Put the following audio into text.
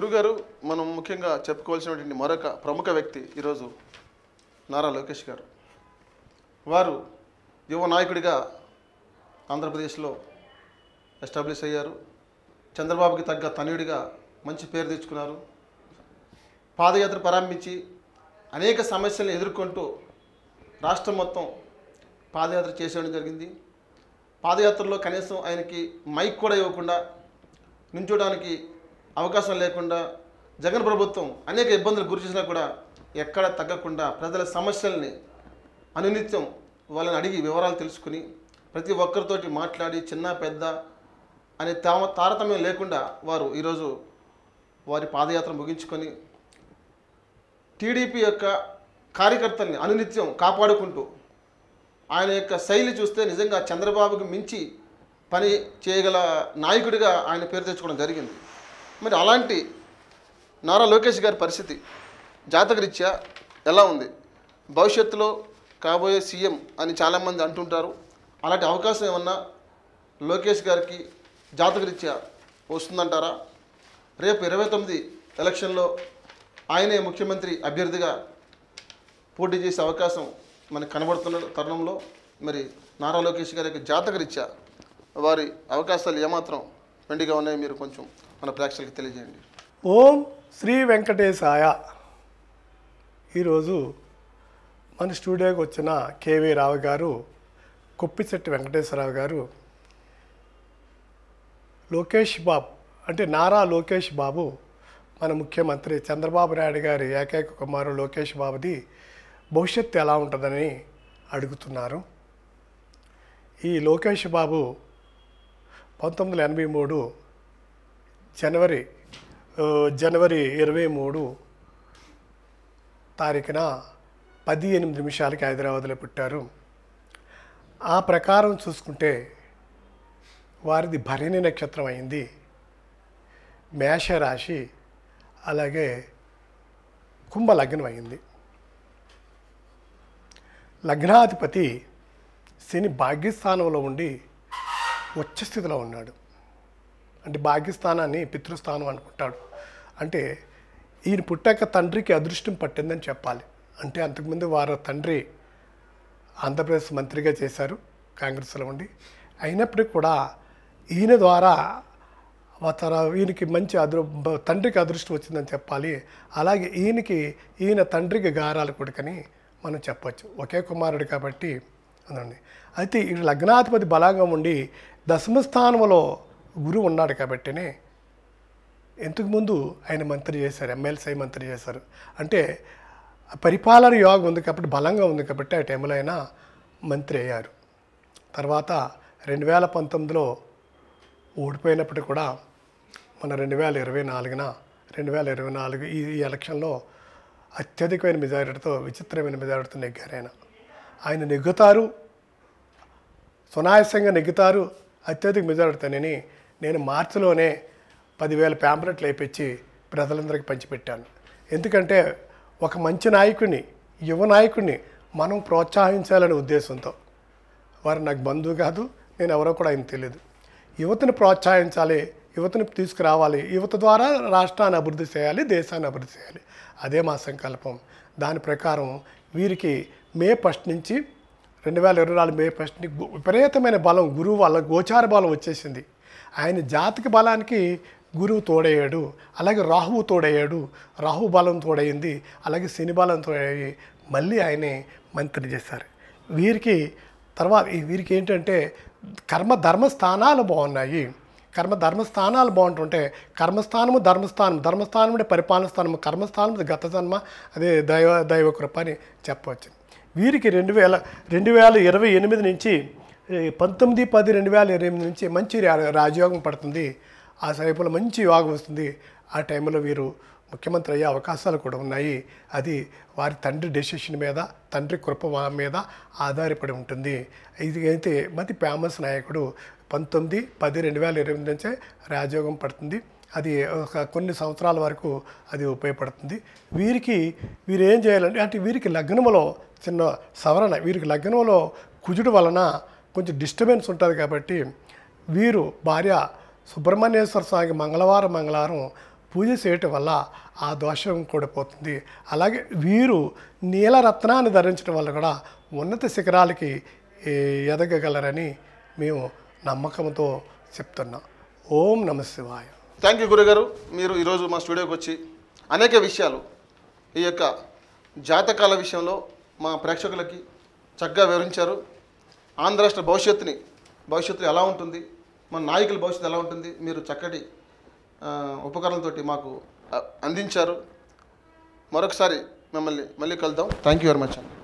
గురుగారు మనం ముఖ్యంగా చెప్పుకోవాల్సినటువంటి మరొక ప్రముఖ వ్యక్తి ఈరోజు నారా లోకేష్ గారు వారు యువ నాయకుడిగా ఆంధ్రప్రదేశ్లో ఎస్టాబ్లిష్ అయ్యారు చంద్రబాబుకి తగ్గ తనయుడిగా మంచి పేరు తెచ్చుకున్నారు పాదయాత్ర ప్రారంభించి అనేక సమస్యలను ఎదుర్కొంటూ రాష్ట్రం మొత్తం పాదయాత్ర చేసేయడం జరిగింది పాదయాత్రలో కనీసం ఆయనకి మైక్ కూడా ఇవ్వకుండా నించోడానికి అవకాశం లేకుండా జగన్ ప్రభుత్వం అనేక ఇబ్బందులు గురి చేసినా కూడా ఎక్కడ తగ్గకుండా ప్రజల సమస్యల్ని అనునిత్యం వాళ్ళని అడిగి వివరాలు తెలుసుకుని ప్రతి ఒక్కరితోటి మాట్లాడి చిన్న పెద్ద అనే తామ తారతమ్యం లేకుండా వారు ఈరోజు వారి పాదయాత్ర ముగించుకొని టీడీపీ యొక్క కార్యకర్తల్ని అనునిత్యం కాపాడుకుంటూ ఆయన యొక్క శైలి చూస్తే నిజంగా చంద్రబాబుకి మించి పని చేయగల నాయకుడిగా ఆయన పేరు తెచ్చుకోవడం జరిగింది మరి అలాంటి నారా లోకేష్ గారి పరిస్థితి జాతకరీత్యా ఎలా ఉంది భవిష్యత్తులో కాబోయే సీఎం అని చాలామంది అంటుంటారు అలాంటి అవకాశం ఏమన్నా లోకేష్ గారికి జాతకరీత్యా వస్తుందంటారా రేపు ఇరవై తొమ్మిది ఎలక్షన్లో ఆయనే ముఖ్యమంత్రి అభ్యర్థిగా పోటీ చేసే అవకాశం మనకు కనబడుతున్న తరుణంలో మరి నారా లోకేష్ గారి యొక్క జాతకరీత్యా వారి అవకాశాలు ఏమాత్రం మెండుగా ఉన్నాయో మీరు కొంచెం మన ప్రేక్షకులకు తెలియజేయండి ఓం శ్రీ వెంకటేశాయ ఈరోజు మన స్టూడియోకి వచ్చిన కేవీ రావు గారు కొప్పిశెట్టి వెంకటేశ్వరరావు గారు లోకేష్ బాబు అంటే నారా లోకేష్ బాబు మన ముఖ్యమంత్రి చంద్రబాబు నాయుడు గారి ఏకైక కుమారుడు లోకేష్ బాబుది భవిష్యత్తు ఎలా ఉంటుందని అడుగుతున్నారు ఈ లోకేష్ బాబు పంతొమ్మిది వందల ఎనభై మూడు జనవరి ఆ, జనవరి ఇరవై మూడు తారీఖున పది ఎనిమిది నిమిషాలకి హైదరాబాద్లో పుట్టారు ఆ ప్రకారం చూసుకుంటే వారిది భరణి నక్షత్రం అయింది మేషరాశి అలాగే కుంభ లగ్నం అయింది లగ్నాధిపతి శని భాగ్యస్థానంలో ఉండి ఉచ్చస్థితిలో ఉన్నాడు అంటే భాగ్యస్థానాన్ని పితృస్థానం అనుకుంటాడు అంటే ఈయన పుట్టాక తండ్రికి అదృష్టం పట్టిందని చెప్పాలి అంటే అంతకుముందు వారు తండ్రి ఆంధ్రప్రదేశ్ మంత్రిగా చేశారు కాంగ్రెస్లో ఉండి అయినప్పటికీ కూడా ఈయన ద్వారా తన ఈయనకి మంచి అదృ బ- తండ్రికి అదృష్టం వచ్చిందని చెప్పాలి అలాగే ఈయనకి ఈయన తండ్రికి గారాల కొడుకని మనం చెప్పొచ్చు ఒకే కుమారుడు కాబట్టి అదండి అయితే ఈ లగ్నాధిపతి బలంగా ఉండి దశమ స్థానంలో గురువు ఉన్నాడు కాబట్టినే ఇంతకు ముందు ఆయన మంత్రి చేశారు ఎమ్మెల్సీ మంత్రి చేశారు అంటే పరిపాలన యోగం ఉంది కాబట్టి బలంగా ఉంది కాబట్టి ఆ టైంలో ఆయన మంత్రి అయ్యారు తర్వాత రెండు వేల పంతొమ్మిదిలో ఓడిపోయినప్పటికీ కూడా మన రెండు వేల ఇరవై నాలుగున రెండు వేల ఇరవై నాలుగు ఈ ఈ ఎలక్షన్లో అత్యధికమైన మెజారిటీతో విచిత్రమైన మెజారిటీతో నెగ్గారు ఆయన ఆయన నెగ్గుతారు సునాయాసంగా నెగ్గుతారు అత్యధిక మెజారిటీతోనని నేను మార్చిలోనే పదివేల ప్యాంప్లెట్లు వేయించి ప్రజలందరికీ పంచిపెట్టాను ఎందుకంటే ఒక మంచి నాయకుడిని యువ నాయకుడిని మనం ప్రోత్సహించాలనే ఉద్దేశంతో వారు నాకు బంధువు కాదు నేను ఎవరో కూడా ఆయన తెలియదు యువతని ప్రోత్సహించాలి యువతని తీసుకురావాలి యువత ద్వారా రాష్ట్రాన్ని అభివృద్ధి చేయాలి దేశాన్ని అభివృద్ధి చేయాలి అదే మా సంకల్పం దాని ప్రకారం వీరికి మే ఫస్ట్ నుంచి రెండు వేల ఇరవై నాలుగు మే ఫస్ట్ నుంచి గు- విపరీతమైన బలం గురువు వల్ల గోచార బలం వచ్చేసింది ఆయన జాతక బలానికి గురువు తోడయ్యాడు అలాగే రాహువు తోడయ్యాడు రాహు బలం తోడయింది అలాగే శని బలం తోడయ్యి మళ్ళీ ఆయనే మంత్రి చేశారు వీరికి తర్వాత ఈ వీరికి ఏంటంటే కర్మ ధర్మ స్థానాలు బాగున్నాయి కర్మ ధర్మస్థానాలు బాగుంటుంటే కర్మస్థానము ధర్మస్థానం ధర్మస్థానం అంటే పరిపాలన స్థానము కర్మస్థానం గత జన్మ అదే దైవ దైవ కృప అని చెప్పవచ్చు వీరికి రెండు వేల రెండు వేల ఇరవై ఎనిమిది నుంచి ఏ, పంతొమ్మిది పది రెండు వేల ఇరవై ఎనిమిది నుంచి మంచి రా- రాజయోగం పడుతుంది ఆ సమయంలో మంచి యోగం వస్తుంది ఆ టైంలో వీరు ముఖ్యమంత్రి అయ్యే అవకాశాలు కూడా ఉన్నాయి అది వారి తండ్రి డెసిషన్ మీద తండ్రి కృప వా- మీద ఆధారపడి ఉంటుంది ఇది అయితే మతి ఫేమస్ నాయకుడు పంతొమ్మిది పది రెండు వేల ఇరవై ఎనిమిది నుంచే రాజయోగం పడుతుంది అది ఒక కొన్ని సంవత్సరాల వరకు అది ఉపయోగపడుతుంది వీరికి వీరు ఏం చేయాలంటే అంటే వీరికి లగ్నములో చిన్న సవరణ వీరికి లగ్నంలో కుజుడు వలన కొంచెం డిస్టర్బెన్స్ ఉంటుంది కాబట్టి వీరు భార్య సుబ్రహ్మణ్యేశ్వర స్వామికి మంగళవారం మంగళవారం పూజ చేయటం వల్ల ఆ దోషం కూడా పోతుంది అలాగే వీరు నీలరత్నాన్ని ధరించడం వల్ల కూడా ఉన్నత శిఖరాలకి ఏ, ఎదగగలరని మేము నమ్మకంతో చెప్తున్నాం ఓం నమ శివాయ థ్యాంక్ యూ గురుగారు మీరు ఈరోజు మా స్టూడియోకి వచ్చి అనేక విషయాలు ఈ యొక్క జాతకాల విషయంలో మా ప్రేక్షకులకి చక్కగా వివరించారు ఆంధ్ర రాష్ట్ర భవిష్యత్తుని భవిష్యత్తు ఎలా ఉంటుంది మన నాయకుల భవిష్యత్తు ఎలా ఉంటుంది మీరు చక్కటి ఆ, ఉపకరణలతోటి మాకు ఆ, అందించారు మరొకసారి మిమ్మల్ని మళ్ళీ కలుద్దాం థ్యాంక్ యూ వెరీ మచ్ అండి